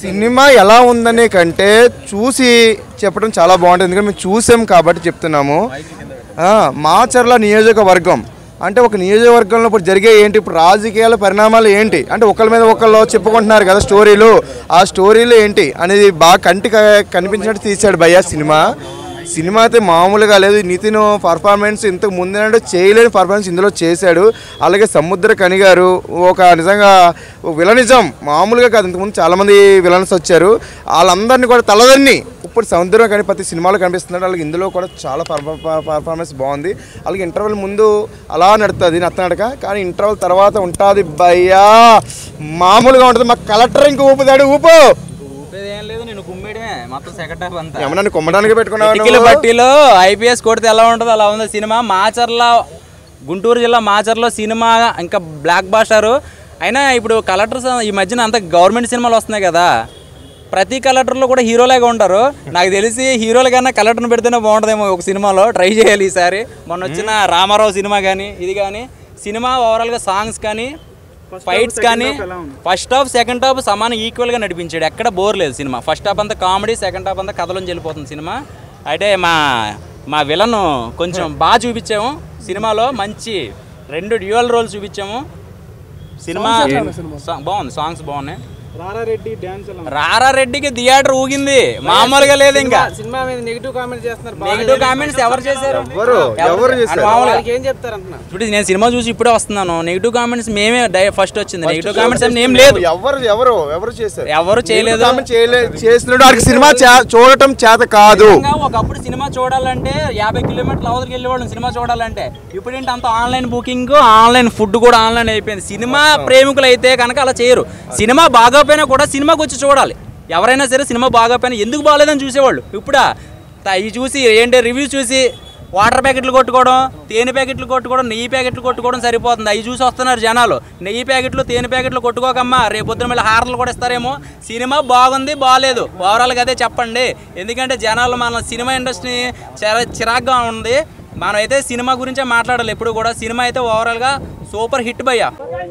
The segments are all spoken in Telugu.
సినిమా ఎలా ఉందనే కంటే చూసి చెప్పడం చాలా బాగుంటుంది ఎందుకంటే మేము చూసాం కాబట్టి చెప్తున్నాము ఆ, మాచర్ల నియోజకవర్గం అంటే ఒక నియోజకవర్గంలో ఇప్పుడు జరిగే ఏంటి ఇప్పుడు రాజకీయాల పరిణామాలు ఏంటి అంటే ఒకళ్ళ మీద ఒకళ్ళు చెప్పుకుంటున్నారు కదా స్టోరీలు ఆ స్టోరీలు ఏంటి అనేది బాగా కంటికి కనిపించినట్టు తీశాడు భయ్య సినిమా సినిమా అయితే మామూలుగా లేదు నితిన్ పర్ఫార్మెన్స్ ఇంతకు ముందే చేయలేని పర్ఫార్మెన్స్ ఇందులో చేశాడు అలాగే సముద్ర కని గారు ఒక నిజంగా విలనిజం మామూలుగా కాదు ఇంతకుముందు చాలామంది విలన్స్ వచ్చారు వాళ్ళందరినీ కూడా తలదన్ని ఇప్పుడు సముద్రం కానీ ప్రతి సినిమాలో కనిపిస్తున్నాడు అలాగే ఇందులో కూడా చాలా పర్ఫార్మెన్స్ బాగుంది అలాగే ఇంటర్వెల్ ముందు అలా నడుతుంది నత్తనడక కానీ ఇంటర్వెల్ తర్వాత ఉంటుంది భయ్యా మామూలుగా ఉంటుంది మా కలెక్టర్ ఇంక ఊపుతాడు ఊపు ఊపేది ఏం లేదు నేను కుమ్మేయడమే మొత్తం సెకండ్ హాఫ్ అంతా ఏమన్నా కొమ్మడానికి పెట్టుకున్నావు కిటికీల నువ్వు? బట్టీలో ఐపీఎస్ కొడితే ఎలా ఉంటుందో అలా ఉంది సినిమా మాచర్ల గుంటూరు జిల్లా మాచర్లో సినిమా ఇంకా బ్లాక్ బాస్టర్ అయినా ఇప్పుడు కలెక్టర్స్ ఈ మధ్యన అంత గవర్నమెంట్ సినిమాలు వస్తున్నాయి కదా ప్రతి కలెక్టర్లో కూడా హీరోలాగా ఉంటారు నాకు తెలిసి హీరోల కన్నా కలెక్టర్ని పెడితేనే బాగుంటుందేమో ఒక సినిమాలో ట్రై చేయాలి ఈసారి మొన్న వచ్చిన రామారావు సినిమా కానీ ఇది కానీ సినిమా ఓవరాల్గా సాంగ్స్ కానీ ఫైట్స్ కానీ ఫస్ట్ హాఫ్ సెకండ్ హాఫ్ సమానం ఈక్వల్గా నడిపించాడు ఎక్కడ బోర్ లేదు సినిమా ఫస్ట్ హాఫ్ అంతా కామెడీ సెకండ్ హాఫ్ అంతా కథలోంచి వెళ్ళిపోతుంది సినిమా అయితే మా మా విలన్ కొంచెం బాగా చూపించాము సినిమాలో మంచి రెండు డ్యూయల్ రోల్స్ చూపించాము సినిమా సా- బాగుంది సాంగ్స్ బాగున్నాయి రారారెడ్డి డ్యాన్స్ ఎలా రారా రెడ్డికి థియేటర్ ఊగింది మామూలుగా లేదు ఇంకా సినిమా మీద నెగిటివ్ కామెంట్ చేస్తున్నారు నెగిటివ్ కామెంట్స్ ఎవరు చేశారు ఎవరు ఎవరు అని చేశారు మామూలుగా వాళ్ళకి ఏం చెప్తారు అంటున్నా ఇప్పుడు నేను సినిమా చూసి ఇప్పుడే వస్తున్నాను నెగిటివ్ కామెంట్స్ మేమే ఫస్ట్ వచ్చింది నెగిటివ్ కామెంట్స్ ఏం లేదు ఎవరు ఎవరు ఎవరు చేశారు ఎవరు చేయలేదు కామెంట్ చేయలే చేసినాడు వాడికి సినిమా చే- చూడటం చేత కాదు నిజంగా ఒకప్పుడు సినిమా చూడాలంటే యాభై కిలోమీటర్ల అవతలకి వెళ్ళేవాళ్ళం సినిమా చూడాలంటే ఇప్పుడు ఏంటి అంత ఆన్లైన్ బుకింగ్ ఆన్లైన్ ఫుడ్ కూడా ఆన్లైన్ అయిపోయింది సినిమా ప్రేమికులు అయితే కనుక అలా చేయరు సినిమా బాగోపోయినా కూడా సినిమాకి వచ్చి చూడాలి ఎవరైనా సరే సినిమా బాగోపోయినా ఎందుకు బాగాలేదని చూసేవాళ్ళు ఇప్పుడా త- ఇవి చూసి ఏంటి రివ్యూస్ చూసి వాటర్ ప్యాకెట్లు కొట్టుకోవడం తేనె ప్యాకెట్లు కొట్టుకోవడం నెయ్యి ప్యాకెట్లు కొట్టుకోవడం సరిపోతుంది అవి చూసి వస్తున్నారు జనాలు నెయ్యి ప్యాకెట్లు తేనె ప్యాకెట్లు కొట్టుకోకమ్మా రేపు పొద్దున మళ్ళీ హారలు కూడా ఇస్తారేమో సినిమా బాగుంది బాగాలేదు ఓవరాల్గా అదే చెప్పండి ఎందుకంటే జనాలు మన సినిమా ఇండస్ట్రీ చాలా చిరాగ్గా ఉంది మనం అయితే సినిమా గురించే మాట్లాడాలి ఎప్పుడు కూడా సినిమా అయితే ఓవరాల్గా సూపర్ హిట్ భయ్యా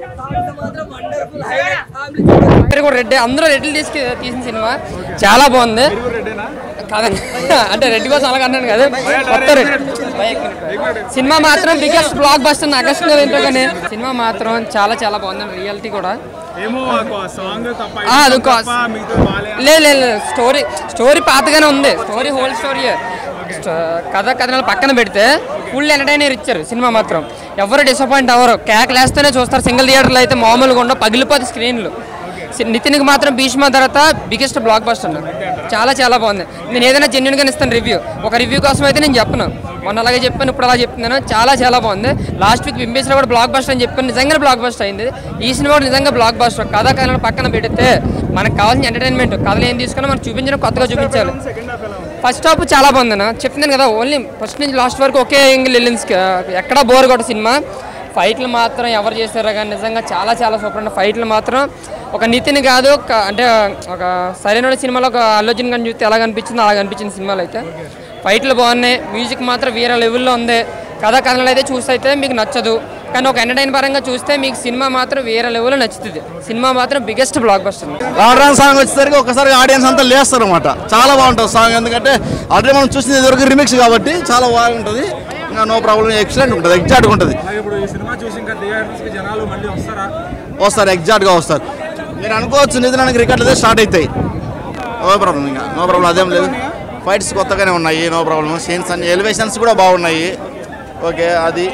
పేరు కూడా రెడ్డి అందరూ రెడ్లు తీసుకు తీసిన సినిమా చాలా బాగుంది కాదండి అంటే రెడ్డి కోసం అలాగ అన్నాను కదా కొత్త రెడ్డి సినిమా మాత్రం బిగ్గెస్ట్ బ్లాక్ బస్టర్ ఆకర్షణ ఏంటో కానీ సినిమా మాత్రం చాలా చాలా బాగుంది రియాలిటీ కూడా ఏమో సాంగ్ తప్ప ఆ, అది ఒక- మిగతా బాలే లేదు లేదు లేదు. స్టోరీ స్టోరీ పాతగానే ఉంది స్టోరీ హోల్ స్టోరీ కథ కథనాలు పక్కన పెడితే ఫుల్ ఎంటర్టైనర్ ఇచ్చారు సినిమా మాత్రం ఎవరు డిసప్పాయింట్ అవ్వరు కేకలేస్తేనే చూస్తారు సింగిల్ థియేటర్లో అయితే మామూలుగా ఉండవు పగిలిపోతే స్క్రీన్లు సి- నితిన్కి మాత్రం భీష్మ తర్వాత బిగ్గెస్ట్ బ్లాక్ బస్టర్ చాలా చాలా బాగుంది నేను ఏదైనా జెన్యున్గా ఇస్తాను రివ్యూ ఒక రివ్యూ కోసం అయితే నేను చెప్పను మొన్న అలాగే చెప్పాను ఇప్పుడు అలా చెప్తున్నాను చాలా చాలా బాగుంది లాస్ట్ వీక్ బింబేశ్వర కూడా బ్లాక్ బస్టర్ అని చెప్పాను నిజంగా బ్లాక్ బస్టర్ అయింది ఈ సినిమా కూడా నిజంగా బ్లాక్ బస్టర్ కథ కథలను పక్కన పెడితే మనకు కావాల్సిన ఎంటర్టైన్మెంట్ కథలు ఏం తీసుకున్నా మనం చూపించడం కొత్తగా చూపించాలి ఫస్ట్ హాఫ్ చాలా బాగుంది అన్న చెప్తున్నాను కదా ఓన్లీ ఫస్ట్ నుంచి లాస్ట్ వరకు ఒకే యాంగిల్ వెళ్ళింది ఎక్కడా బోర్ కొట్ట సినిమా ఫైట్లు మాత్రం ఎవరు చేశారో కానీ నిజంగా చాలా చాలా సూపర్ అండి ఫైట్లు మాత్రం ఒక నితిన్ కాదు ఒక అంటే ఒక సరైన సినిమాలో ఒక అల్లుజన్ కానీ చూస్తే ఎలా కనిపించిందో అలా కనిపించింది సినిమాలో అయితే ఫైట్లు బాగున్నాయి మ్యూజిక్ మాత్రం వేరే లెవెల్లో ఉంది కథ కథలు అయితే చూస్తే అయితే మీకు నచ్చదు కానీ ఒక ఎంటర్టైన్ పరంగా చూస్తే మీకు సినిమా మాత్రం వేరే లెవెల్లో నచ్చుతుంది సినిమా మాత్రం బిగ్గెస్ట్ బ్లాక్ బస్టర్ రావడానికి సాంగ్ వచ్చేసరికి ఒకసారి ఆడియన్స్ అంతా లేస్తారు అనమాట చాలా బాగుంటుంది సాంగ్ ఎందుకంటే ఆల్రెడీ మనం చూసింది ఇదివరకు రిమిక్స్ కాబట్టి చాలా బాగుంటుంది ఇంకా నో ప్రాబ్లం ఎక్సలెంట్ ఉంటుంది ఎగ్జాక్ట్గా ఉంటుంది ఇప్పుడు ఈ సినిమా చూసి ఇంకా థియేటర్స్ కి జనాలు మళ్ళీ వస్తారా వస్తారు ఎగ్జాక్ట్గా వస్తారు మీరు అనుకోవచ్చు నిధులానికి రికార్డులు అయితే స్టార్ట్ అవుతాయి నో ప్రాబ్లం ఇంకా నో ప్రాబ్లం అదేం లేదు ఫైట్స్ కొత్తగానే ఉన్నాయి నో ప్రాబ్లం సీన్స్ అన్ని ఎలివేషన్స్ కూడా బాగున్నాయి ఓకే అది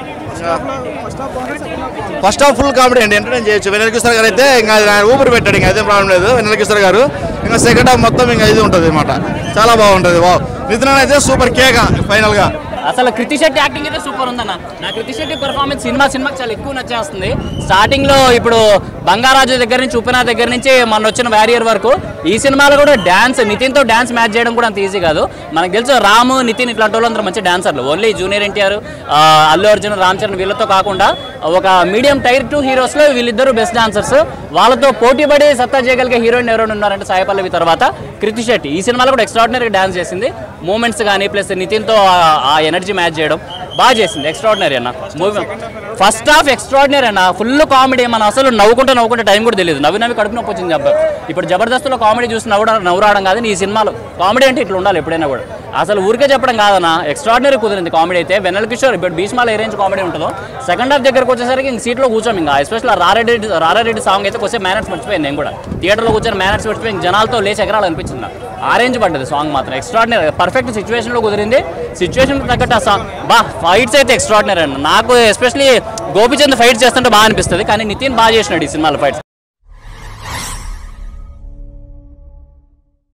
ఫస్ట్ హాఫ్ ఫుల్ కామెడీ అండి ఎంటర్టైన్ చేయొచ్చు వెనల్ కిషోర్ గారు అయితే ఇంకా ఆయన ఊపిరి పెట్టాడు ఇంకా అదేం ప్రాబ్లం లేదు వెనల్ కిషోర్ గారు ఇంకా సెకండ్ హాఫ్ మొత్తం ఇంకా ఇది ఉంటుంది అనమాట చాలా బాగుంటుంది వా నితిన్ అయితే సూపర్ కేక ఫైనల్గా అసలు కృతి శెట్టి యాక్టింగ్ అయితే సూపర్ ఉందన్న నా కృతి శెట్టి పర్ఫార్మెన్స్ సినిమా సినిమాకి చాలా ఎక్కువ నచ్చేస్తుంది స్టార్టింగ్ లో ఇప్పుడు బంగారాజు దగ్గర నుంచి ఉప్పిన దగ్గర నుంచి మన వచ్చిన వ్యారియర్ వరకు ఈ సినిమాలో కూడా డాన్స్ నితిన్ తో డాన్స్ మ్యాచ్ చేయడం కూడా అంత ఈజీ కాదు మనకు తెలుసు రాము నితిన్ ఇట్లాంటి వాళ్ళందరూ మంచి డాన్సర్లు ఓన్లీ జూనియర్ ఎన్టీఆర్ అల్లు అర్జున్ రామ్ చరణ్ వీళ్ళతో కాకుండా ఒక మీడియం టైర్ టూ హీరోస్ లో వీళ్ళిద్దరు బెస్ట్ డాన్సర్స్ వాళ్ళతో పోటీ పడి సత్తా చేయగలిగే హీరోయిన్ ఎవరైనా ఉన్నారంటే సాయి పల్లవి తర్వాత కృతి శెట్టి ఈ సినిమాలో కూడా ఎక్స్ట్రాడినరీ డాన్స్ చేసింది మూమెంట్స్ కానీ ప్లస్ నితిన్తో ఆ- ఆ ఎనర్జీ మ్యాచ్ చేయడం బాగా చేసింది ఎక్స్ట్రాడినరీ అన్న మూవీ ఫస్ట్ హాఫ్ ఎక్స్ట్రాడినరీ అన్న ఫుల్ కామెడీ మనం అసలు నవ్వుకుంటే నవ్వుకుంటే టైం కూడా తెలియదు నవ్వి నవ్వి కడుపు నొప్పి వచ్చింది జబ్బ ఇప్పుడు జబర్దస్త్లో కామెడీ చూసి నవ్వు నవ్వు రావడం కాదు ఈ సినిమాలో కామెడీ అంటే ఇట్లా ఉండాలి ఎప్పుడైనా కూడా అసలు ఊరికే చెప్పడం కాదన్న ఎక్స్ట్రాడినరీ కుదిరింది కామెడీ అయితే వెన్నెల కిషోర్ ఇప్పుడు భీష్మాలో ఏ రేంజ్ కామెడీ ఉంటుందో సెకండ్ హాఫ్ దగ్గరకు వచ్చేసరికి ఇంక సీట్లో కూర్చోం ఇంకా ఎస్పెషల్ రారెడ్డి రారెడ్డి సాంగ్ అయితే కొంచెం మేనర్స్ మర్చిపోయింది నేను కూడా థియేటర్లో కూర్చొని మేనర్స్ మర్చిపోయి ఇంక జనాలతో లేచి ఎగరాలనిపించింది నాకు. ఆ రేంజ్ పడ్డది సాంగ్ మాత్రం ఎక్స్ట్రాడినరీ పర్ఫెక్ట్ సిచ్యువేషన్లో కుదిరింది సిచ్యువేషన్ తగ్గట్టు ఆ సాంగ్ బా ఫైట్స్ అయితే ఎక్స్ట్రాడినరీ అండి నాకు ఎస్పెషలీ గోపిచంద్ ఫైట్ చేస్తుంటే బాగా అనిపిస్తుంది కానీ నితిన్ బాగా చేసినాడు ఈ సినిమాలో ఫైట్స్